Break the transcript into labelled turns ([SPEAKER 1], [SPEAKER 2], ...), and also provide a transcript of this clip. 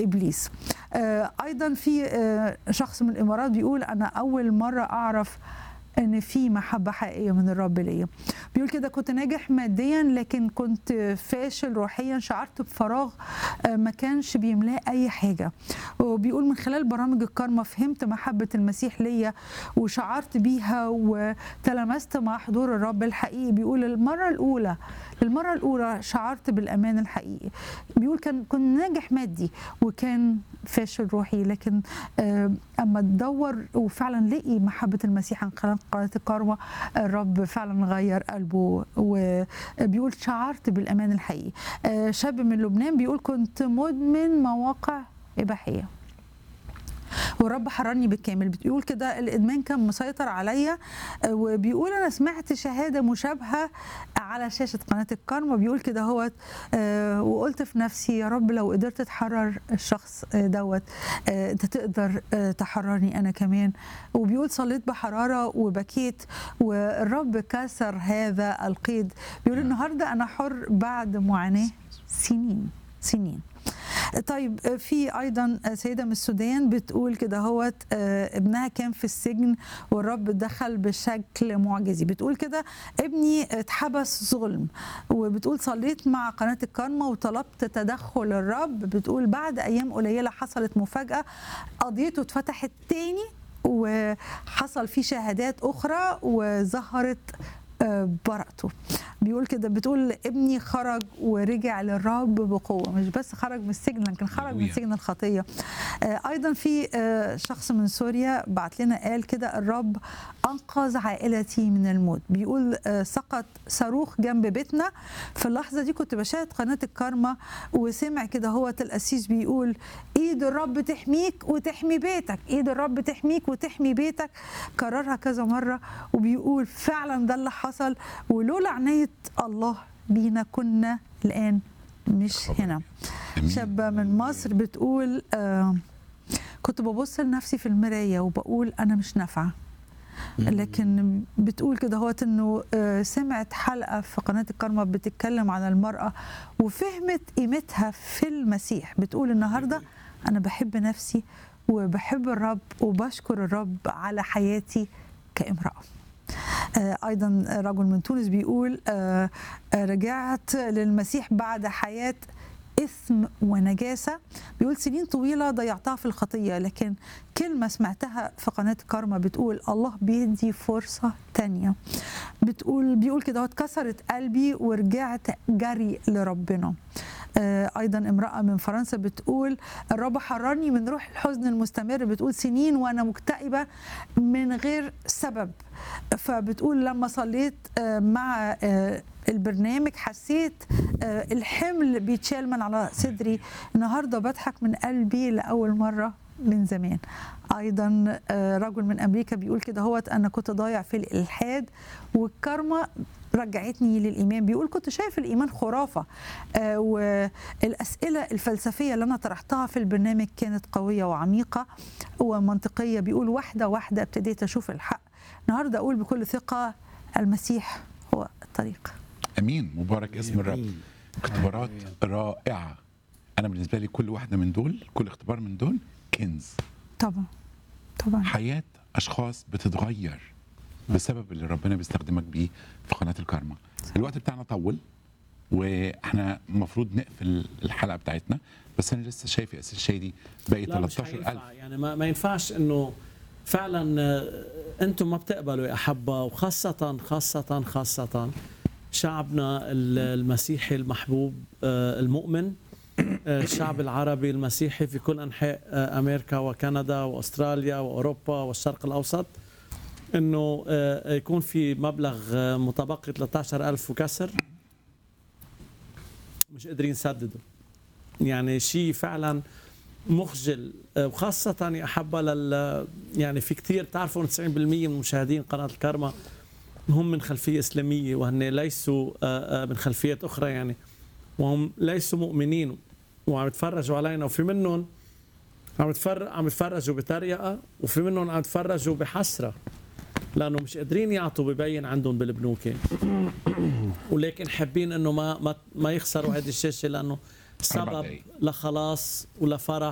[SPEAKER 1] ابليس آه، ايضا في آه، شخص من الامارات بيقول انا اول مره اعرف ان في محبه حقيقيه من الرب ليا بيقول كده كنت ناجح ماديا لكن كنت فاشل روحيا شعرت بفراغ آه، ما كانش بيملاه اي حاجه وبيقول من خلال برامج الكارما فهمت محبه المسيح ليا وشعرت بيها وتلمست مع حضور الرب الحقيقي بيقول المره الاولى للمره الاولى شعرت بالامان الحقيقي بيقول كان كنت ناجح مادي وكان فاشل روحي لكن آه، اما تدور وفعلا لقي محبه المسيح عن خلال قناه الكارما الرب فعلا غير قلبه وبيقول شعرت بالامان الحقيقي آه، شاب من لبنان بيقول كنت مدمن مواقع اباحيه والرب حررني بالكامل بتقول كده الادمان كان مسيطر عليا آه، وبيقول انا سمعت شهاده مشابهه على شاشه قناه الكارما بيقول كده هوت آه، وقلت في نفسي يا رب لو قدرت تحرر الشخص آه، دوت آه، انت تقدر آه، تحررني انا كمان وبيقول صليت بحراره وبكيت والرب كسر هذا القيد بيقول النهارده انا حر بعد معاناه سنين سنين طيب في ايضا سيده من السودان بتقول كده هوت آه، ابنها كان في السجن والرب دخل بشكل معجزي بتقول كده ابني اتحبس ظلم وبتقول صليت مع قناه الكارما وطلبت تدخل الرب بتقول بعد ايام قليله حصلت مفاجاه قضيته اتفتحت تاني وحصل فيه شهادات اخرى وظهرت آه، براءته بيقول كده بتقول ابني خرج ورجع للرب بقوه مش بس خرج من السجن لكن خرج من
[SPEAKER 2] هللويا.
[SPEAKER 1] سجن الخطيه آه، ايضا في آه، شخص من سوريا بعت لنا قال كده الرب انقذ عائلتي من الموت بيقول آه، سقط صاروخ جنب بيتنا في اللحظه دي كنت بشاهد قناه الكارما وسمع كده هو القسيس بيقول ايد الرب تحميك وتحمي بيتك ايد الرب تحميك وتحمي بيتك كررها كذا مره وبيقول فعلا ده اللي حصل ولولا عنايه الله بينا كنا الان مش هنا
[SPEAKER 2] أمين.
[SPEAKER 1] شابة من مصر بتقول آه كنت ببص لنفسي في المراية وبقول أنا مش نافعة لكن بتقول كده هوت انه آه، سمعت حلقه في قناه الكرمه بتتكلم عن المراه وفهمت قيمتها في المسيح بتقول النهارده انا بحب نفسي وبحب الرب وبشكر الرب على حياتي كامراه آه، ايضا رجل من تونس بيقول آه، آه، رجعت للمسيح بعد حياه اثم ونجاسه بيقول سنين طويله ضيعتها في الخطيه لكن كلمه سمعتها في قناه كارما بتقول الله بيدي فرصه تانية بتقول بيقول كده اتكسرت قلبي ورجعت جري لربنا آه، ايضا امراه من فرنسا بتقول الرب حررني من روح الحزن المستمر بتقول سنين وانا مكتئبه من غير سبب فبتقول لما صليت آه، مع آه، البرنامج حسيت آه، الحمل بيتشال من على صدري النهارده بضحك من قلبي لاول مره من زمان ايضا آه، رجل من امريكا بيقول كده هوت انا كنت ضايع في الالحاد والكرمه رجعتني للايمان بيقول كنت شايف الايمان خرافه آه، والاسئله الفلسفيه اللي انا طرحتها في البرنامج كانت قويه وعميقه ومنطقيه بيقول واحده واحده ابتديت اشوف الحق النهارده اقول بكل ثقه المسيح هو الطريق
[SPEAKER 2] امين مبارك اسم الرب اختبارات رائعه انا بالنسبه لي كل واحده من دول كل اختبار من دول كنز
[SPEAKER 1] طبعا طبعا
[SPEAKER 2] حياه اشخاص بتتغير بسبب اللي ربنا بيستخدمك بيه في قناه الكارما الوقت بتاعنا طول واحنا المفروض نقفل الحلقه بتاعتنا بس انا لسه شايف يا اساس شادي باقي
[SPEAKER 3] لا مش
[SPEAKER 2] 13000
[SPEAKER 3] حينفع. يعني ما, ما ينفعش انه فعلا آه، انتم ما بتقبلوا يا احبه وخاصه خاصه خاصه شعبنا ال- المسيحي المحبوب آه، المؤمن آه، الشعب العربي المسيحي في كل انحاء آه، امريكا وكندا واستراليا واوروبا والشرق الاوسط انه آه، يكون في مبلغ آه، متبقي 13000 وكسر مش قادرين يسددوا يعني شيء فعلا مخجل آه، وخاصة يا أحبة لل يعني في كثير تعرفوا 90% من مشاهدين قناة الكرمة هم من خلفية إسلامية وهن ليسوا آه، آه، من خلفيات أخرى يعني وهم ليسوا مؤمنين وعم يتفرجوا علينا وفي منهم عم يتفرج عم يتفرجوا بتريقة وفي منهم عم يتفرجوا بحسرة لأنه مش قادرين يعطوا ببين عندهم بالبنوكة ولكن حابين انه ما ما ما يخسروا هذه الشاشه لانه
[SPEAKER 2] أربع
[SPEAKER 3] سبب
[SPEAKER 2] دقايق.
[SPEAKER 3] لخلاص ولفرح